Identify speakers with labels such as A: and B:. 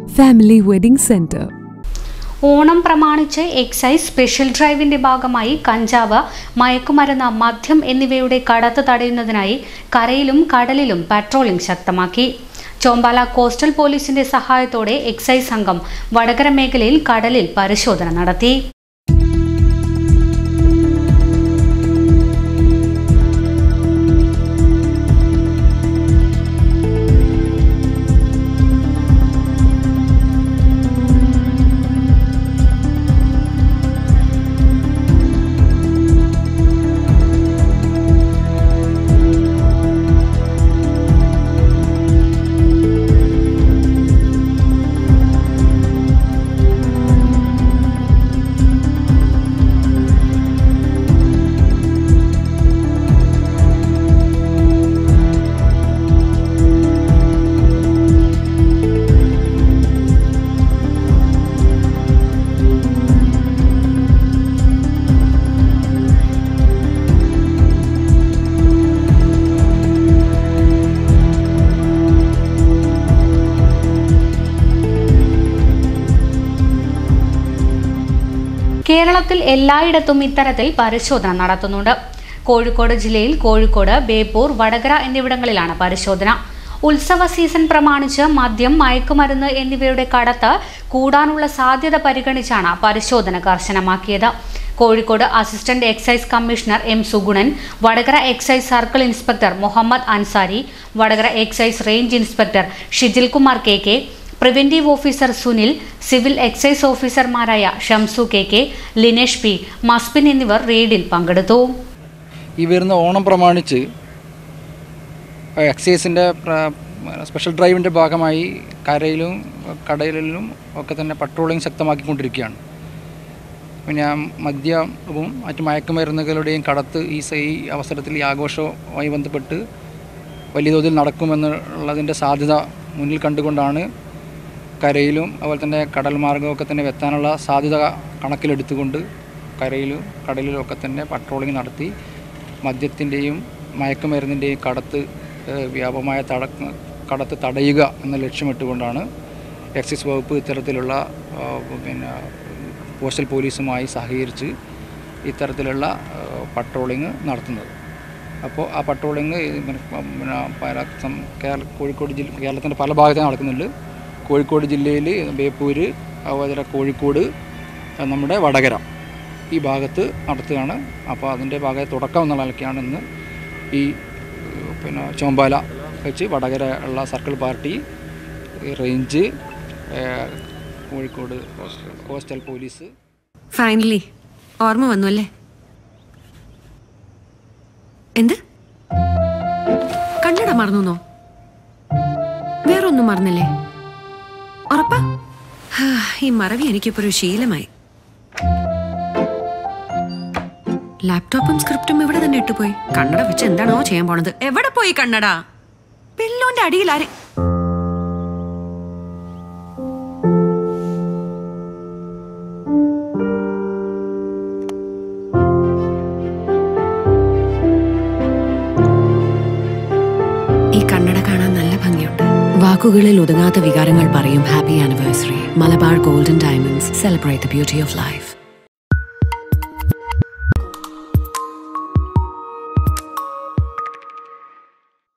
A: Family Wedding Center.
B: Onam പ്രമാണിച്ച് excise special ഡ്രൈവിന്റെ ഭാഗമായി കഞ്ചാവ് മയക്കുമരുന്ന് മദ്യം എന്നിവയുടെ കടത്ത് തടയുന്നതിനായി കരയിലും കടലിലും പട്രോളിംഗ് ശക്തമാക്കി ചോമ്പാല കോസ്റ്റൽ പോലീസിന്റെ സഹായത്തോടെ എക്സൈസ് സംഘം വടകര മേഖലയിൽ കടലിൽ പരിശോധന നടത്തി കേരളത്തിൽ എല്ലായിടത്തും ഇത്തരത്തിൽ പരിശോധന നടത്തുന്നുണ്ട് കോഴിക്കോട് ജില്ലയിൽ കോഴിക്കോട് ബേപ്പൂർ വടകര എന്നിവിടങ്ങളിലാണ് പരിശോധന ഉത്സവ സീസൺ പ്രമാണിച്ച് മദ്യം മയക്കുമരുന്ന് എന്നിവയുടെ കടത്ത് കൂടാനുള്ള സാധ്യത പരിഗണിച്ചാണ് പരിശോധന കർശനമാക്കിയത് Kozhikode assistant excise commissioner M Sugunan Vadakara excise circle inspector Muhammad Ansari Vadakara excise range inspector Shijil Kumar K K preventive officer Sunil civil excise ഓഫീസർമാരായ Shamsu K K Linesh P Masbin എന്നിവർ റെയ്ഡിൽ പങ്കെടുത്തു
C: ഈ വരുന്ന ഓണം പ്രമാണിച്ച് എക്സൈസിൻ്റെ സ്പെഷ്യൽ ഡ്രൈവിൻ്റെ ഭാഗമായി കരയിലും കടലിലും ഒക്കെ തന്നെ പട്രോളിംഗ് ശക്തമാക്കിക്കൊണ്ടിരിക്കുകയാണ് പിന്നെ മദ്യവും മറ്റ് മയക്കുമരുന്നുകളുടെയും കടത്ത് ഈ സ- ഈ അവസരത്തിൽ ഈ ആഘോഷവുമായി ബന്ധപ്പെട്ട് വലിയ തോതിൽ നടക്കുമെന്നുള്ളതിൻ്റെ സാധ്യത മുന്നിൽ കണ്ടുകൊണ്ടാണ് കരയിലും അതുപോലെ തന്നെ കടൽ മാർഗമൊക്കെ തന്നെ എത്താനുള്ള സാധ്യത കണക്കിലെടുത്തുകൊണ്ട് കരയിലും കടലിലും ഒക്കെ തന്നെ പട്രോളിംഗ് നടത്തി മദ്യത്തിൻ്റെയും മയക്കുമരുന്നിൻ്റെയും കടത്ത് ഏഹ്, വ്യാപകമായ തട കടത്ത് തടയുക എന്ന ലക്ഷ്യമിട്ടുകൊണ്ടാണ് എക്സൈസ് വകുപ്പ് ഇത്തരത്തിലുള്ള ആ, പിന്നെ പോസ്റ്റൽ പോലീസുമായി സഹകരിച്ച് ഇത്തരത്തിലുള്ള ആ, പട്രോളിംഗ് നടത്തുന്നത് അപ്പോൾ ആ പട്രോളിംഗ് ഈ പിന്നെ പിന്നെ പല സം- കേരള കോഴിക്കോട് ജില്ല കേരളത്തിൻ്റെ പല ഭാഗത്തും നടക്കുന്നുണ്ട് കോഴിക്കോട് ജില്ലയിൽ ബേപ്പൂര് അതുപോലെ കോഴിക്കോട് ആ, നമ്മുടെ വടകര ഈ ഭാഗത്ത് നടത്തുകയാണ് അപ്പോൾ അതിൻ്റെ ഭാഗമായി തുടക്കം എന്നുള്ള നിലയ്ക്കാണ് ഇന്ന് ഈ ഏഹ്, പിന്നെ ചോമ്പാല വെച്ച് വടകര ഉള്ള സർക്കിൾ പാർട്ടി ഈ റേഞ്ച് ഏഹ്, Kozhikode coastal- coastal police
D: finally ഓർമ്മ വന്നു അല്ലേ എന്ത് കണ്ണട മറന്നോ വേറൊന്നും മറന്നില്ലേ ഉറപ്പാ ഹാ, ഈ മറവി എനിക്കിപ്പോ ഒരു ശീലമായി ലാപ്ടോപ്പും സ്ക്രിപ്റ്റും ഇവിടെ തന്നെ ഇട്ടുപോയി കണ്ണട വെച്ച് എന്താണോ ചെയ്യാൻ പോണത് എവിടെ പോയി കണ്ണട പില്ലോന്റെ അടിയിൽ ആരെ ഈ കണ്ണട കാണാൻ നല്ല ഭംഗിയുണ്ട് വാക്കുകളിൽ ഒതുങ്ങാത്ത വികാരങ്ങൾ പറയും happy anniversary Malabar gold and diamonds celebrate the beauty of life